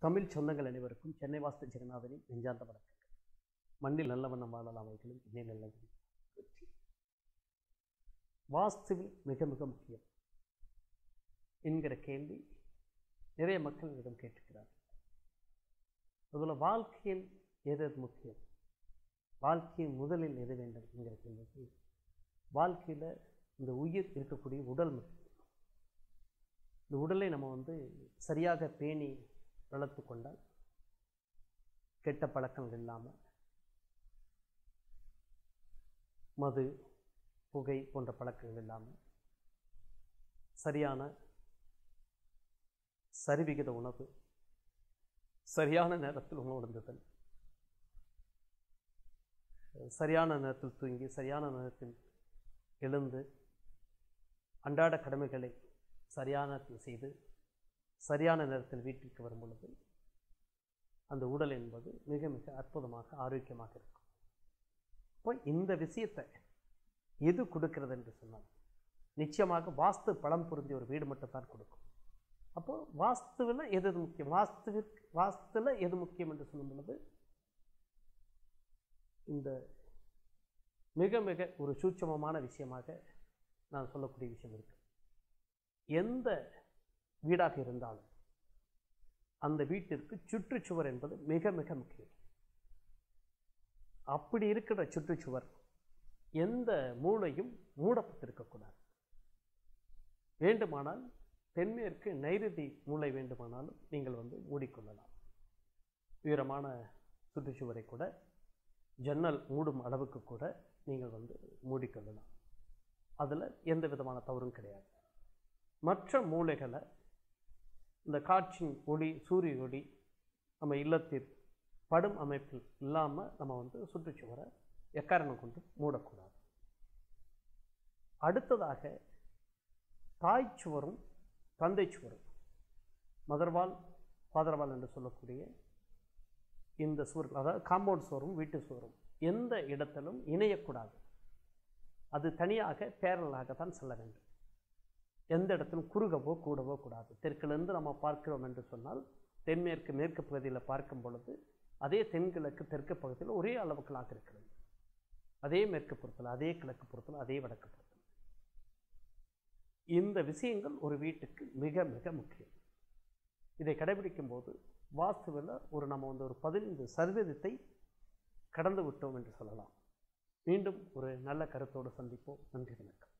தமிழ் சொந்தங்கள் அனைவருக்கும் சென்னை வாஸ்து ஜெகநாதனின் நெஞ்சார்ந்த வணக்கங்கள் மண்ணில் நல்ல வண்ணம் வாழலாம் வைகளும் இன்னே நல்லது வெற்றி வாஸ்துவில் மிக மிக முக்கியம் என்கிற கேள்வி நிறைய மக்கள் என்னிடம் கேட்டுக்கிறார் அதில் வாழ்க்கையில் எது எது முக்கியம் வாழ்க்கையின் முதலில் எது வேண்டும் என்கிற கேள்விக்கு வாழ்க்கையில் இந்த உயிர் இருக்கக்கூடிய உடல் முக்கியம் இந்த உடலை நம்ம வந்து சரியாக பேணி வளர்த்து கொண்டால் கெட்ட பழக்கங்கள் இல்லாமல் மது புகை போன்ற பழக்கங்கள் இல்லாமல் சரியான சரிவிகித உணவு சரியான நேரத்தில் உணவு உணர்ந்துதல் சரியான நேரத்தில் தூங்கி சரியான நேரத்தில் எழுந்து அன்றாட கடமைகளை சரியான நேரத்தில் செய்து சரியான நேரத்தில் வீட்டிற்கு வரும் பொழுது அந்த உடல் என்பது மிக மிக அற்புதமாக ஆரோக்கியமாக இருக்கும் இப்போ இந்த விஷயத்தை எது கொடுக்கிறது என்று சொன்னால் நிச்சயமாக வாஸ்து பலம் பொருந்திய ஒரு வீடு மட்டும்தான் கொடுக்கும் அப்போ வாஸ்துவில் எது எது முக்கியம் வாஸ்துவிற்கு வாஸ்துவில் எது முக்கியம் என்று சொல்லும் பொழுது இந்த மிக மிக ஒரு சூட்சமமான விஷயமாக நான் சொல்லக்கூடிய விஷயம் இருக்கு எந்த வீடாக இருந்தாலும் அந்த வீட்டிற்கு சுற்றுச்சுவர் என்பது மிக மிக முக்கியம் அப்படி இருக்கிற சுற்றுச்சுவர் எந்த மூளையும் மூடப்பட்டிருக்கக்கூடாது வேண்டுமானால் தென்மேற்கு நைருதி மூளை வேண்டுமானாலும் நீங்கள் வந்து மூடிக்கொள்ளலாம் உயரமான சுற்றுச்சுவரை கூட ஜன்னல் மூடும் அளவுக்கு கூட நீங்கள் வந்து மூடிக்கொள்ளலாம் அதில் எந்த விதமான தவறும் கிடையாது மற்ற மூளைகளை இந்த காற்றின் ஒளி சூரிய ஒளி நம்ம இல்லத்தில் படும் அமைப்பில் இல்லாமல் நம்ம வந்து சுற்றுச்சுவரை எக்காரணம் கொண்டு மூடக்கூடாது அடுத்ததாக தாய் சுவரும் தந்தை சுவரும் மதர்வால் ஃபாதர்வால் என்று சொல்லக்கூடிய இந்த சுவர்கள் அதாவது காம்பவுண்ட் சுவரும் வீட்டு சுவரும் எந்த இடத்திலும் இணையக்கூடாது அது தனியாக பேரலாகத்தான் செல்ல வேண்டும் எந்த இடத்திலும் குறுகவோ கூடவோ கூடாது தெற்கிலிருந்து நம்ம பார்க்கிறோம் என்று சொன்னால் தென்மேற்கு மேற்கு பகுதியில் பார்க்கும் பொழுது அதே தென்கிழக்கு தெற்கு பகுதியில் ஒரே அளவுகளாக இருக்கிறது அதே மேற்கு புறத்தில் அதே கிழக்கு புறத்தில் அதே வடக்கு புறத்தில் இந்த விஷயங்கள் ஒரு வீட்டுக்கு மிக மிக முக்கியம் இதை கடைபிடிக்கும் போது வாஸ்துவில் ஒரு நம்ம வந்து ஒரு பதினைந்து சதவீதத்தை கடந்து விட்டோம் என்று சொல்லலாம் மீண்டும் ஒரு நல்ல கருத்தோடு சந்திப்போம் நன்றி வணக்கம்